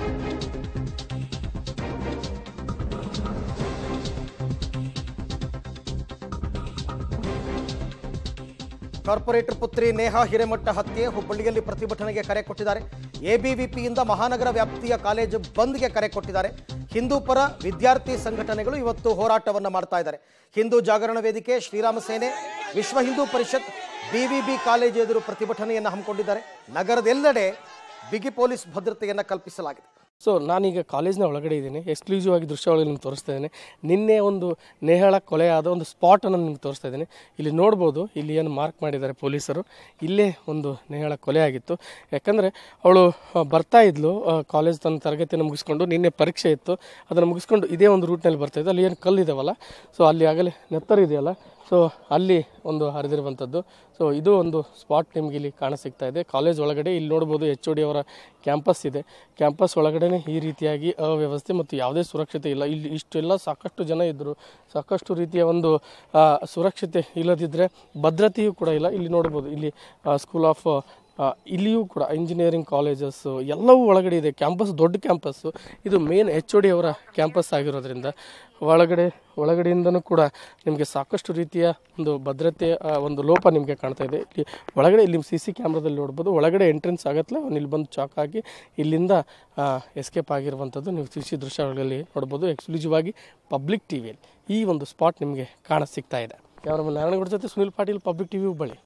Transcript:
corporate ಪುತ್ರಿ ನೇಹಾ ಹಿರೇಮಠ ಹತ್ಯೆ ಹುಬ್ಬಳ್ಳಿಯಲ್ಲಿ ಪ್ರತಿಭಟನೆಗೆ ಕರೆ ಕೊಟ್ಟಿದ್ದಾರೆ ಎಬಿವಿಪಿಯಿಂದ ಮಹಾನಗರ ವ್ಯಾಪ್ತಿಯ ಕಾಲೇಜು ಬಂದ್ಗೆ ಕರೆ ಕೊಟ್ಟಿದ್ದಾರೆ ಹಿಂದೂ ಪರ ವಿದ್ಯಾರ್ಥಿ ಸಂಘಟನೆಗಳು ಇವತ್ತು ಹೋರಾಟವನ್ನು ಮಾಡ್ತಾ ಇದ್ದಾರೆ ಹಿಂದೂ ಜಾಗರಣ ವೇದಿಕೆ ಶ್ರೀರಾಮ ಸೇನೆ ವಿಶ್ವ ಹಿಂದೂ ಪರಿಷತ್ ಬಿವಿಬಿ ಕಾಲೇಜು ಎದುರು ಪ್ರತಿಭಟನೆಯನ್ನು ಹಮ್ಮಿಕೊಂಡಿದ್ದಾರೆ ನಗರದೆಲ್ಲೆಡೆ ಬಿಗಿ ಪೊಲೀಸ್ ಭದ್ರತೆಯನ್ನು ಕಲ್ಪಿಸಲಾಗಿದೆ ಸೊ ನಾನೀಗ ಕಾಲೇಜ್ನ ಒಳಗಡೆ ಇದ್ದೀನಿ ಎಕ್ಸ್ಕ್ಲೂಸಿವ್ ಆಗಿ ದೃಶ್ಯಾವಳಿ ನಿಮ್ಗೆ ತೋರಿಸ್ತಾ ಇದ್ದೀನಿ ನಿನ್ನೆ ಒಂದು ನೇಹಳ ಕೊಲೆಯಾದ ಒಂದು ಸ್ಪಾಟನ್ನು ನಿಮ್ಗೆ ತೋರಿಸ್ತಾ ಇದ್ದೀನಿ ಇಲ್ಲಿ ನೋಡ್ಬೋದು ಇಲ್ಲಿ ಏನು ಮಾರ್ಕ್ ಮಾಡಿದ್ದಾರೆ ಪೊಲೀಸರು ಇಲ್ಲೇ ಒಂದು ನೇಹಳ ಕೊಲೆ ಆಗಿತ್ತು ಯಾಕಂದರೆ ಅವಳು ಆ, ಬರ್ತಾ ಇದ್ಲು ಕಾಲೇಜ್ ತನ್ನ ತರಗತಿಯನ್ನು ಮುಗಿಸ್ಕೊಂಡು ನಿನ್ನೆ ಪರೀಕ್ಷೆ ಇತ್ತು ಅದನ್ನು ಮುಗಿಸ್ಕೊಂಡು ಇದೇ ಒಂದು ರೂಟ್ನಲ್ಲಿ ಬರ್ತಾ ಇದ್ದು ಅಲ್ಲಿ ಏನು ಕಲ್ಲಿದಾವಲ್ಲ ಸೊ ಅಲ್ಲಿ ಆಗಲೇ ನೆತ್ತರ ಇದೆಯಲ್ಲ ಸೊ ಅಲ್ಲಿ ಒಂದು ಹರಿದಿರುವಂಥದ್ದು ಸೊ ಇದು ಒಂದು ಸ್ಪಾಟ್ ನಿಮ್ಗೆ ಇಲ್ಲಿ ಕಾಣ ಸಿಗ್ತಾ ಇದೆ ಕಾಲೇಜ್ ಒಳಗಡೆ ಇಲ್ಲಿ ನೋಡ್ಬೋದು ಎಚ್ ಒ ಡಿ ಅವರ ಕ್ಯಾಂಪಸ್ ಇದೆ ಕ್ಯಾಂಪಸ್ ಒಳಗಡೆನೆ ಈ ರೀತಿಯಾಗಿ ಅವ್ಯವಸ್ಥೆ ಮತ್ತು ಯಾವುದೇ ಸುರಕ್ಷತೆ ಇಲ್ಲ ಇಲ್ಲಿ ಇಷ್ಟೆಲ್ಲ ಸಾಕಷ್ಟು ಜನ ಇದ್ದರು ಸಾಕಷ್ಟು ರೀತಿಯ ಒಂದು ಆ, ಸುರಕ್ಷತೆ ಇಲ್ಲದಿದ್ದರೆ ಭದ್ರತೆಯೂ ಕೂಡ ಇಲ್ಲ ಇಲ್ಲಿ ನೋಡ್ಬೋದು ಇಲ್ಲಿ ಸ್ಕೂಲ್ ಆಫ್ ಆ, ಇಲ್ಲಿಯೂ ಕೂಡ ಇಂಜಿನಿಯರಿಂಗ್ ಕಾಲೇಜಸ್ಸು ಎಲ್ಲವೂ ಒಳಗಡೆ ಇದೆ ಕ್ಯಾಂಪಸ್ ದೊಡ್ಡ ಕ್ಯಾಂಪಸ್ಸು ಇದು ಮೇನ್ ಎಚ್ ಒ ಡಿ ಅವರ ಕ್ಯಾಂಪಸ್ ಆಗಿರೋದ್ರಿಂದ ಒಳಗಡೆ ಒಳಗಡೆಯಿಂದನೂ ಕೂಡ ನಿಮಗೆ ಸಾಕಷ್ಟು ರೀತಿಯ ಒಂದು ಭದ್ರತೆಯ ಆ, ಒಂದು ಲೋಪ ನಿಮಗೆ ಕಾಣ್ತಾ ಇದೆ ಇಲ್ಲಿ ಒಳಗಡೆ ಇಲ್ಲಿ ಸಿ ಸಿ ಕ್ಯಾಮ್ರಾದಲ್ಲಿ ನೋಡ್ಬೋದು ಒಳಗಡೆ ಎಂಟ್ರೆನ್ಸ್ ಆಗತ್ತಲೆ ಅವ್ನು ಇಲ್ಲಿ ಬಂದು ಚಾಕ್ ಹಾಕಿ ಇಲ್ಲಿಂದ ಎಸ್ಕೇಪ್ ಆಗಿರುವಂಥದ್ದು ನೀವು ಸಿ ಸಿ ದೃಶ್ಯಗಳಲ್ಲಿ ನೋಡ್ಬೋದು ಎಕ್ಸ್ಕ್ಲೂಸಿವ್ ಆಗಿ ಪಬ್ಲಿಕ್ ಟಿವಿಯಲ್ಲಿ ಈ ಒಂದು ಸ್ಪಾಟ್ ನಿಮಗೆ ಕಾಣ ಸಿಗ್ತಾ ಇದೆ ಯಾವ ನಾರಾಯಣಗೌಡ ಜೊತೆ ಸುನಿಲ್ ಪಾಟೀಲ್ ಪಬ್ಲಿಕ್ ಟಿವಿ ಹುಬ್ಬಳ್ಳಿ